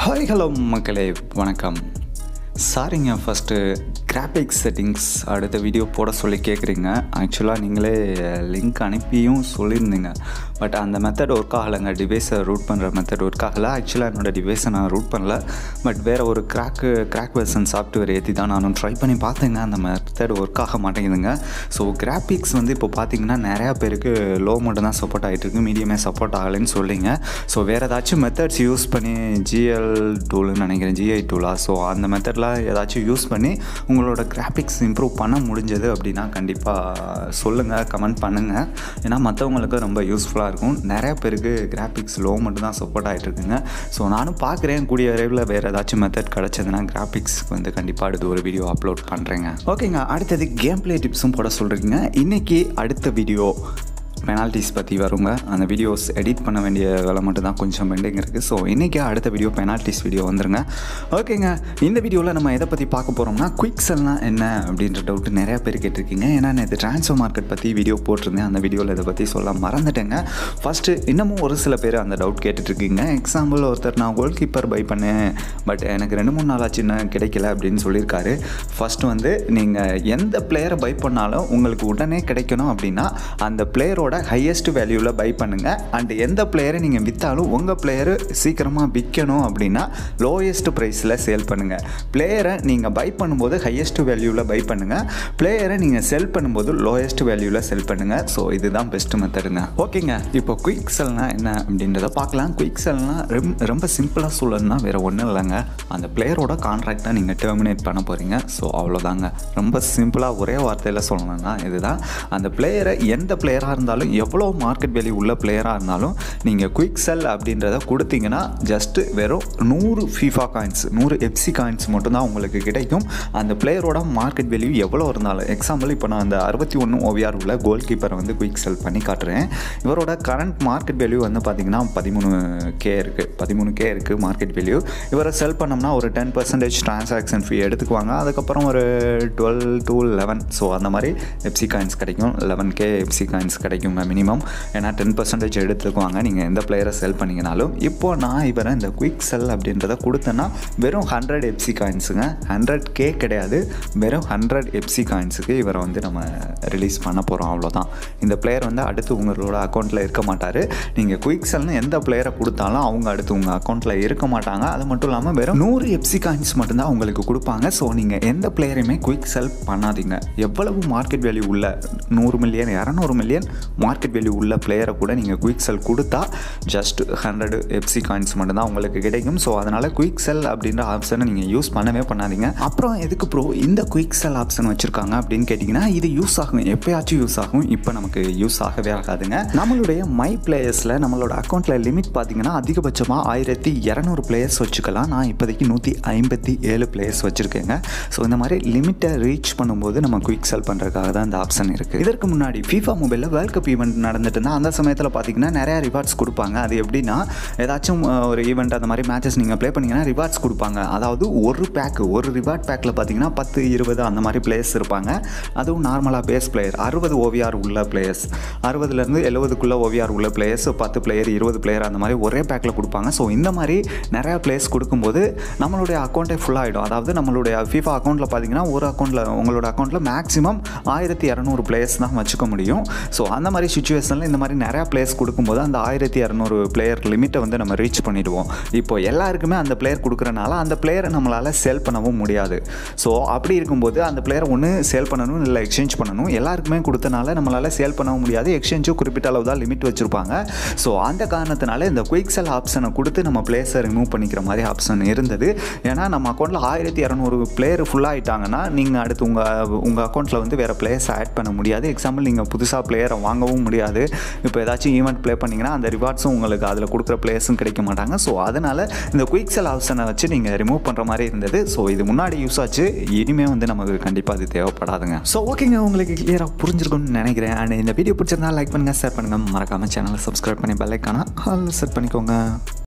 hi hello மக்களே வணக்கம் சாரிங்க ஃபஸ்ட்டு கிராஃபிக்ஸ் செட்டிங்ஸ் அடுத்த வீடியோ போட சொல்லி கேட்குறீங்க ஆக்சுவலாக நீங்களே லிங்க் அனுப்பியும் சொல்லியிருந்தீங்க பட் அந்த மெத்தட் ஒர்க் ஆகலைங்க டிவைஸை ரூட் பண்ணுற மெத்தட் ஒர்க் ஆகலை ஆக்சுவலாக என்னோடய டிவைஸை நான் ரூட் பண்ணல பட் வேறு ஒரு கிராக்கு கிராக் வெர்சன் சாஃப்ட்வேர் ஏற்றி தான் நானும் ட்ரை பண்ணி பார்த்தேங்க அந்த மெத்தட் ஒர்க் ஆக மாட்டேங்குதுங்க ஸோ கிராஃபிக்ஸ் வந்து இப்போ பார்த்தீங்கன்னா நிறையா பேருக்கு லோ மட்டும் தான் சப்போர்ட் ஆகிட்டு இருக்கு மீடியமே சப்போர்ட் ஆகலைன்னு சொல்லிங்க ஸோ வேறு ஏதாச்சும் மெத்தட்ஸ் யூஸ் பண்ணி ஜிஎல் டூலுன்னு நினைக்கிறேன் ஜிஐ டூலா ஸோ அந்த மெத்தடில் ஏதாச்சும் யூஸ் பண்ணி உங்களோட கிராஃபிக்ஸ் இம்ப்ரூவ் பண்ண முடிஞ்சது அப்படின்னா கண்டிப்பாக சொல்லுங்கள் கமெண்ட் பண்ணுங்கள் ஏன்னா மற்றவங்களுக்கு ரொம்ப யூஸ்ஃபுல்லாக இருக்கும் நிறைய பேருக்கு கிராஃபிக்ஸ் லோ மட்டும் தான் சப்போர்ட் ஆகிட்டு இருக்குங்க ஸோ நானும் பார்க்குறேன் கூடிய விரைவில் வேறு ஏதாச்சும் மெத்தட் கிடச்சதுன்னா கிராஃபிக்ஸ்க்கு வந்து கண்டிப்பாக அடுத்து ஒரு வீடியோ அப்லோட் பண்ணுறேங்க ஓகேங்க அடுத்தது கேம் ப்ளே டிப்ஸும் போட சொல்கிறீங்க இன்றைக்கி அடுத்த வீடியோ பெனால்ட்டிஸ் பற்றி வருங்க அந்த வீடியோஸ் எடிட் பண்ண வேண்டிய வேலை மட்டும் தான் கொஞ்சம் பெண்டிங் இருக்குது ஸோ இன்றைக்கி அடுத்த வீடியோ பெனால்ட்டிஸ் வீடியோ வந்துருங்க ஓகேங்க இந்த வீடியோவில் நம்ம எதை பற்றி பார்க்க போகிறோம்னா குயிக்ஸெல்லாம் என்ன அப்படின்ற டவுட் நிறையா பேர் கேட்டிருக்கீங்க ஏன்னா நேற்று ட்ரான்ஸ்ஃபர் மார்க்கெட் பற்றி வீடியோ போட்டிருந்தேன் அந்த வீடியோவில் இதை பற்றி சொல்ல மறந்துட்டேங்க ஃபஸ்ட்டு இன்னமும் ஒரு சில பேர் அந்த டவுட் கேட்டுட்ருக்கீங்க எக்ஸாம்பிள் ஒருத்தர் நான் கோல் கீப்பர் பை பண்ணேன் பட் எனக்கு ரெண்டு மூணு நாள் ஆச்சு இன்னும் கிடைக்கல அப்படின்னு சொல்லியிருக்காரு ஃபஸ்ட்டு வந்து நீங்கள் எந்த பிளேயரை பை பண்ணாலும் உங்களுக்கு உடனே கிடைக்கணும் அப்படின்னா அந்த பிளேயரோட ஹையஸ்ட் வேல்யூவில் பை பண்ணுங்கள் அண்ட் எந்த பிளேயரை நீங்கள் விற்றாலும் உங்கள் பிளேயரு சீக்கிரமாக விற்கணும் அப்படின்னா லோயஸ்ட் ப்ரைஸில் சேல் பண்ணுங்கள் பிளேயரை நீங்கள் பை பண்ணும்போது ஹையஸ்ட் வேல்யூவில் பை பண்ணுங்கள் பிளேயரை நீங்கள் செல் பண்ணும்போது லோயஸ்ட் வேல்யூவில் செல் பண்ணுங்கள் ஸோ இதுதான் பெஸ்ட் மெத்தடுங்க ஓகேங்க இப்போ குயிக் செல்னா என்ன அப்படின்றத பார்க்கலாம் குயிக் செல்னா ரொம்ப ரொம்ப சிம்பிளாக சொல்லணும்னா வேறு ஒன்றும் இல்லைங்க அந்த பிளேயரோட கான்ட்ராக்டை நீங்கள் டெர்மினேட் பண்ண போகிறீங்க ஸோ அவ்வளோதாங்க ரொம்ப சிம்பிளாக ஒரே வார்த்தையில் சொல்லணும்னா இதுதான் அந்த பிளேயரை எந்த பிளேயராக இருந்தாலும் எவ்வளோ மார்க்கெட் வேல்யூ உள்ள பிளேயராக இருந்தாலும் நீங்கள் குயிக் செல் அப்படின்றத கொடுத்தீங்கன்னா ஜஸ்ட்டு வெறும் நூறு ஃபீஃபா காயின்ஸ் நூறு எஃப்சி காயின்ஸ் மட்டும்தான் உங்களுக்கு கிடைக்கும் அந்த பிளேயரோட மார்க்கெட் வேல்யூ எவ்வளோ இருந்தாலும் எக்ஸாம்பிள் இப்போ நான் அந்த அறுபத்தி ஒன்று ஓவிஆர் உள்ள கோல் கீப்பரை வந்து குயிக் செல் பண்ணி காட்டுறேன் இவரோட கரண்ட் மார்க்கெட் வேல்யூ வந்து பார்த்திங்கன்னா பதிமூணு கே இருக்குது பதிமூணு கே இருக்குது மார்க்கெட் வேல்யூ இவரை செல் பண்ணோம்னா ஒரு டென் பர்சன்டேஜ் ட்ரான்சாக்ஷன் ஃபீ எடுத்துக்குவாங்க அதுக்கப்புறம் ஒரு டுவெல் டு லெவன் ஸோ அந்த மாதிரி எஃப்சி காயின்ஸ் கிடைக்கும் லெவன் கே எஃப்சி காயின்ஸ் கிடைக்குங்க மினிமம் ஏன்னா டென் பர்சன்டேஜ் எடுத்துக்குவாங்க நீங்கள் எந்த பிளேயரை செல் பண்ணிங்கனாலும் இப்போது நான் இவரை இந்த குயிக் செல் அப்படின்றத கொடுத்தேன்னா வெறும் ஹண்ட்ரட் எஃப்சி காயின்ஸுங்க ஹண்ட்ரட் கே கிடையாது வெறும் ஹண்ட்ரட் எஃப்சி காயின்ஸுக்கு இவரை வந்து நம்ம ரிலீஸ் பண்ண போகிறோம் அவ்வளோதான் இந்த பிளேயர் வந்து அடுத்து உங்களோட அக்கௌண்ட்டில் இருக்க மாட்டார் நீங்கள் குயிக் செல்னு எந்த பிளேயரை கொடுத்தாலும் அவங்க அடுத்து உங்கள் அக்கௌண்ட்டில் இருக்க மாட்டாங்க அது மட்டும் இல்லாமல் வெறும் நூறு எஃப்சி காயின்ஸ் மட்டும்தான் உங்களுக்கு கொடுப்பாங்க ஸோ நீங்கள் எந்த பிளேயரையுமே குயிக் செல் பண்ணாதீங்க எவ்வளவு மார்க்கெட் வேல்யூ உள்ள நூறு மில்லியன் இரநூறு மில்லியன் மார்க்கெட் வேல்யூ உள்ள பிளேயரை கூட நீங்கள் குயிக் செல் கொடுத்தா ஜஸ்ட் ஹண்ட்ரட் எஃப்சி காயின்ஸ் மட்டும்தான் உங்களுக்கு கிடைக்கும் ஸோ அதனால் குயிக் செல் அப்படின்ற ஆப்ஷனை நீங்கள் யூஸ் பண்ணவே பண்ணாதீங்க அப்புறம் எதுக்கு ப்ரோ இந்த குயிக் செல் ஆப்ஷன் வச்சுருக்காங்க அப்படின்னு கேட்டிங்கன்னா இது யூஸ் ஆகும் எப்போயாச்சும் யூஸ் ஆகும் இப்போ நமக்கு யூஸ் ஆகவே ஆகாதுங்க நம்மளுடைய மை பிளேயர்ஸில் நம்மளோட அக்கௌண்ட்டில் லிமிட் பார்த்தீங்கன்னா அதிகபட்சமாக ஆயிரத்தி இரநூறு பிளேயர்ஸ் வச்சுக்கலாம் நான் இப்போதைக்கு நூற்றி ஐம்பத்தி ஏழு பிளேயர்ஸ் வச்சுருக்கேங்க ஸோ இந்த மாதிரி லிமிட்டை ரீச் பண்ணும்போது நம்ம குயிக் செல் பண்ணுறதுக்காக தான் இந்த ஆப்ஷன் இருக்குது இதற்கு முன்னாடி ஃபீஃபா மொபைலில் வேர்ல்ட் கப் ஈவெண்ட் நடந்துட்டு இருந்தால் அந்த சமயத்தில் பார்த்தீங்கன்னா நிறையா ரிவார்ட்ஸ் கொடுப்பாங்க அது எப்படின்னா ஏதாச்சும் அஹ், ஒரு ஈவெண்ட் அந்த மாதிரி மேட்சஸ் நீங்கள் ப்ளே பண்ணிங்கன்னா ரிவார்ட்ஸ் கொடுப்பாங்க அதாவது ஒரு பேக் ஒரு ரிவார்ட் பேக்கில் பார்த்தீங்கன்னா பத்து இருபது அந்த மாதிரி பிளேயர்ஸ் இருப்பாங்க அதுவும் நார்மலாக பேஸ் பிளேயர் அறுபது ஓவிஆர் உள்ள பிளேயர்ஸ் அறுபதுலேருந்து எழுபதுக்குள்ளே ஓவிஆர் உள்ள பிளேயர்ஸ் பத்து பிளேயர் இருபது பிளேயர் அந்த மாதிரி ஒரே பேக்கில் கொடுப்பாங்க ஸோ இந்த மாதிரி நிறையா பிளேயர்ஸ் கொடுக்கும்போது நம்மளுடைய அக்கௌண்ட்டே ஃபுல் ஆகிடும் அதாவது நம்மளுடைய FIFA அக்கௌண்ட்டில் பார்த்தீங்கன்னா ஒரு அக்கௌண்ட்டில் உங்களோட அக்கௌண்ட்டில் மேக்ஸிமம் ஆயிரத்தி இரநூறு பிளேயர்ஸ் தான் வச்சுக்க முடியும் ஸோ அந்த மாதிரி சுச்சுவேஷனில் இந்த மாதிரி நிறையா பிளேயர்ஸ் கொடுக்கும்போது அந்த ஆயிரத்தி இரநூறு பிளேயர் லிமிட்டை வந்து நம்ம ரீச் பண்ணிடுவோம் இப்போ எல்லாருக்குமே அந்த பிளேயர் கொடுக்குறனால அந்த பிளேயரை நம்மளால் சேல் பண்ணவும் முடியாது ஸோ அப்படி இருக்கும்போது அந்த பிளேயரை ஒன்று சேல் பண்ணணும் இல்லை எக்ஸ்சேஞ்ச் பண்ணணும் எல்லாருக்குமே கொடுத்தனால நம்மளால் சேல் பண்ணவும் முடியாது எக்ஸ்சேஞ்சும் குறிப்பிட்ட அளவு தான் லிமிட் வச்சுருப்பாங்க ஸோ அந்த காரணத்தினால இந்த குயிக் செல் ஆப்ஷனை கொடுத்து நம்ம பிளேயர்ஸை ரிமூவ் பண்ணிக்கிற மாதிரி ஆப்ஷன் இருந்தது ஏன்னா நம்ம அக்கௌண்ட்டில் ஆயிரத்தி இரநூறு பிளேயர் ஃபுல்லாகிட்டாங்கன்னா நீங்கள் அடுத்து உங்கள் உங்கள் அக்கௌண்ட்டில் வந்து வேறு பிளேயர்ஸ் ஆட் பண்ண முடியாது எக்ஸாம்பிள் நீங்கள் புதுசாக பிளேயரை வாங்கவும் முடியாது இப்போ ஏதாச்சும் ஈவெண்ட் ப்ளே பண்ணிங்கன்னா அந்த ரிவார்ட்ஸும் உங்களுக்கு அதில் கொடுக்குற பிளேயர்ஸும் கிடைக்க மாட்டாங்க ஸோ அதனால் இந்த குயிக் செல் ஆப்ஷனை வச்சு நீங்கள் ரிமூவ் பண்ணுற மாதிரி இருந்தது ஸோ இது முன்னாடி யூஸ் ஆச்சு இனிமேல் வந்து நமக்கு கண்டிப்பாக அது தேவைப்படாதுங்க ஸோ ஓகேங்க உங்களுக்கு கிளியராக புரிஞ்சிருக்கும்னு நினைக்கிறேன் அண்ட் இந்த வீடியோ பிடிச்சிருந்தா லைக் பண்ணுங்கள் ஷேர் பண்ணுங்கள் மறக்காமல் சேனலை சப்ஸ்கிரைப் பண்ணி பெல்லைக்கான ஆல் செட் பண்ணிக்கோங்க